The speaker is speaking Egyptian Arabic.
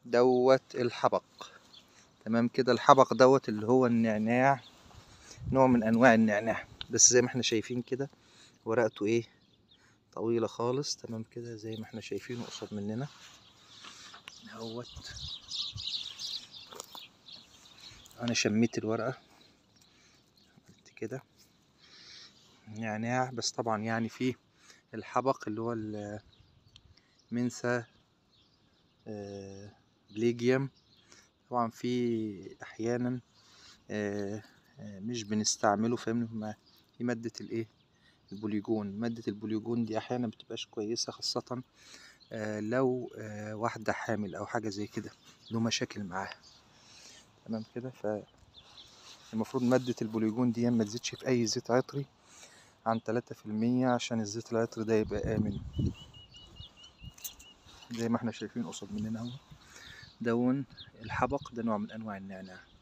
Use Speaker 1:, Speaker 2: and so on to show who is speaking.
Speaker 1: دوت الحبق تمام كده الحبق دوت اللي هو النعناع نوع من انواع النعناع بس زي ما احنا شايفين كده ورقته ايه طويلة خالص تمام كده زي ما احنا شايفينه قصاد مننا اهوت انا شميت الورقة عملت كده نعناع بس طبعا يعني فيه الحبق اللي هو المنسى آه، بليجيوم طبعا في احيانا آه، آه، مش بنستعمله فاهمني ما- في مادة الايه البوليجون مادة البوليجون دي احيانا مبتبقاش كويسة خاصة آه، لو آه، واحدة حامل او حاجة زي كده له مشاكل معاها تمام كده فالمفروض مادة البوليجون دي ما تزيدش في اي زيت عطري عن تلاتة في المية عشان الزيت العطري ده يبقى آمن زي ما احنا شايفين قصاد مننا اهو دون الحبق ده نوع من انواع النعناع